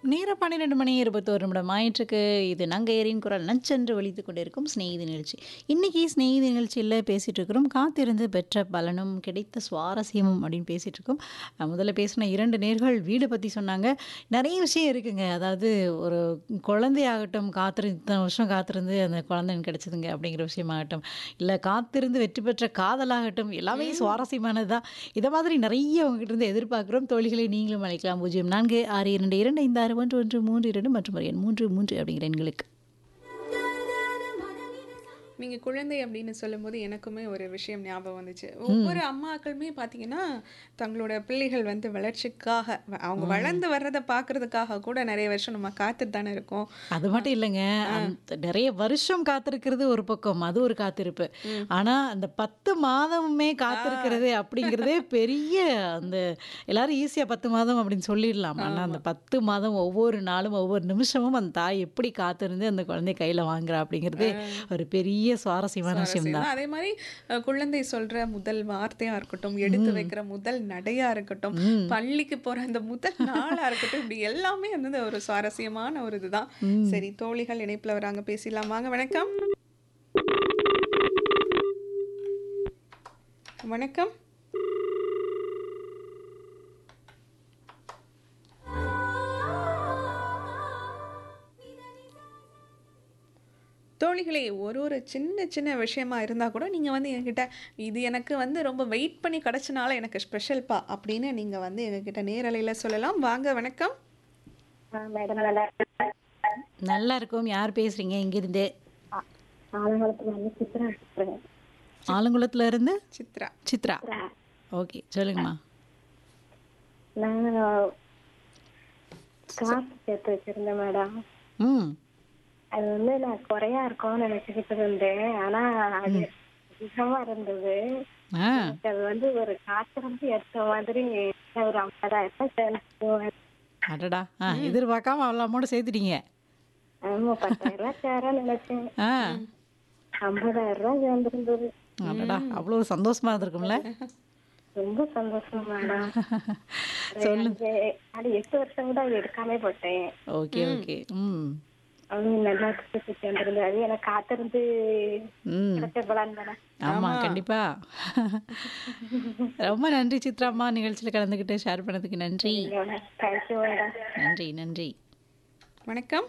நேரம் பன்னிரெண்டு மணி இருபத்தோரு நிமிடம் ஆயிற்றுக்கு இது நங்கையரின் குரல் நச்சென்று ஒலித்து கொண்டிருக்கும் ஸ்நேகிதி நிகழ்ச்சி இன்னைக்கு ஸ்நேகிதி நிகழ்ச்சியில் பேசிட்டு இருக்கிறோம் காத்திருந்து பெற்ற பலனும் கிடைத்த சுவாரஸ்யமும் அப்படின்னு பேசிட்டு இருக்கோம் அஹ் முதல்ல பேசின இரண்டு நேர்கள் வீடு பற்றி சொன்னாங்க நிறைய விஷயம் இருக்குங்க அதாவது ஒரு குழந்தையாகட்டும் காத்திரு இத்தனை வருஷம் காத்திருந்து அந்த குழந்தை எனக்கு கிடைச்சதுங்க அப்படிங்கிற விஷயமாகட்டும் இல்லை காத்திருந்து வெற்றி பெற்ற காதலாகட்டும் எல்லாமே சுவாரஸ்யமானது தான் இதை மாதிரி நிறைய உங்ககிட்ட இருந்து எதிர்பார்க்குறோம் தோழிகளை நீங்களும் அழைக்கலாம் பூஜ்ஜியம் நான்கு ஆறு இரண்டு இரண்டு ஐந்து ஆறு ஒன்று ஒன்று மூன்று இரண்டு மற்றும் ஒரு எண் மூன்று மூன்று அப்படிங்கிற எண்களுக்கு நீங்க குழந்தை அப்படின்னு சொல்லும்போது எனக்குமே ஒரு விஷயம் ஞாபகம் வந்துச்சு ஒவ்வொரு அம்மாக்களுமே பாத்தீங்கன்னா தங்களோட பிள்ளைகள் வந்து வளர்ச்சிக்காக வ- அவங்க வளர்ந்து வர்றதை பார்க்கறதுக்காக கூட நிறைய வருஷம் நம்ம காத்துட்டு தானே இருக்கோம் அது மட்டும் இல்லைங்க அந்த நிறைய வருஷம் காத்திருக்கிறது ஒரு பக்கம் அது ஒரு காத்திருப்பு ஆனா அந்த பத்து மாதமுமே காத்திருக்கிறது அப்படிங்கிறதே பெரிய அந்த எல்லாரும் ஈஸியா பத்து மாதம் அப்படின்னு சொல்லிடலாம் ஆனா அந்த பத்து மாதம் ஒவ்வொரு நாளும் ஒவ்வொரு நிமிஷமும் அந்த தாய் எப்படி காத்திருந்து அந்த குழந்தைய கையில வாங்குறா அப்படிங்கிறது ஒரு பெரிய சுவாரஸ்யமான விஷயம் சுவாரஸ்யம் தான் தான். அதே மாதிரி அஹ், குழந்தை சொல்ற முதல் வார்த்தையா இருக்கட்டும் எடுத்து வைக்கிற முதல் நடையா இருக்கட்டும் பள்ளிக்கு போற அந்த முதல் நாளா இருக்கட்டும் இப்படி எல்லாமே வந்து ஒரு சுவாரஸ்யமான ஒரு இதுதான் சரி தோழிகள் இணைப்புல வராங்க பேசிடலாம் வாங்க வணக்கம் வணக்கம் தோழிகளே ஒரு ஒரு சின்ன சின்ன விஷயமா இருந்தால் கூட நீங்கள் வந்து என்கிட்ட இது எனக்கு வந்து ரொம்ப வெயிட் பண்ணி கிடச்சனால எனக்கு ஸ்பெஷல்ப்பா அப்படின்னு நீங்கள் வந்து எங்ககிட்ட நேரலையில் சொல்லலாம் வாங்க வணக்கம் மேடம் நல்லா இருக்கேன். நல்லா இருக்கும் யார் பேசுறீங்க இங்கிருந்து ஆ- ஆலங்குளத்துல இருந்து சித்ரா பேசுறேன். ஆலங்குளத்துல இருந்து சித்ரா சித்ரா ஓகே சொல்லுங்கம்மா நான் காசு சேர்த்து வச்சிருந்தேன் மேடம் ம் அது வந்து நான் குறையா இருக்கும்னு நினைச்சுக்கிட்டு இருந்தேன் ஆனா அது அதிகமா இருந்தது ஆ எனக்கு அது வந்து ஒரு காத்திருந்து எடுத்த மாதிரி ஒரு ஐம்பதாயிரம் ரூபாய் சேர்ந்து அடடா ஆ எதிர்பார்க்காம அவ்வளோ அமௌண்ட் சேர்த்துட்டீங்க ஆமா பத்தாயிரம் ரூபாய் சேர நினைச்சேன் ஆ ஐம்பதாயிரம் ரூபாய் சேர்ந்துருந்தது அடடா அவ்வளோ சந்தோஷமா இருந்திருக்கும்ல ரொம்ப சந்தோஷம் மேடம் அது எட்டு வருஷம் கூட அது எடுக்காம போட்டேன் ஓகே ஓகே ம் அவங்க நல்லா சுத்தி சேர்ந்திருந்து அது எனக்கு காத்திருந்து ம் கிடைச்ச பலன் தானே ஆமா கண்டிப்பா ரொம்ப நன்றி சித்ராம்மா நிகழ்ச்சியில் கலந்துக்கிட்டு ஷேர் பண்ணதுக்கு நன்றி தேங்க்யூ மேடம் நன்றி நன்றி வணக்கம்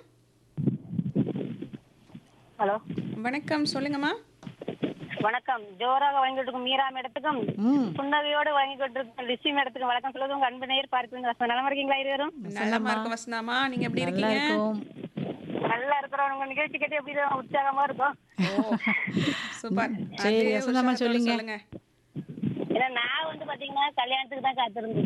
ஹலோ வணக்கம் சொல்லுங்கம்மா வணக்கம் ஜோராக வழங்கிட்டு இருக்கும் மீரா மேடத்துக்கும் ம் புன்னகையோடு வழங்கிட்டு இருக்கும் லிசி மேடத்துக்கும் வணக்கம் சொல்லுவது உங்க அன்பு நேயர் பார்த்து வசனம் நலமா இருக்கீங்களா இருவரும் நல்லமா இருக்க வசந்தாமா நீங்க எப்படி நல்லா இருக்கீங்க இருக்கும் நல்லா இருக்கிறோம் உங்க நிகழ்ச்சி கேட்டு எப்படி தான் உற்சாகமா இருக்கும் சூப்பர் சரி, அதே வசந்தாம்மா உற்சாகத்தோட சொல்லுங்க. சொல்லுங்க ஏன்னா நான் வந்து பாத்தீங்கன்னா கல்யாணத்துக்கு தான் காத்திருந்தேன்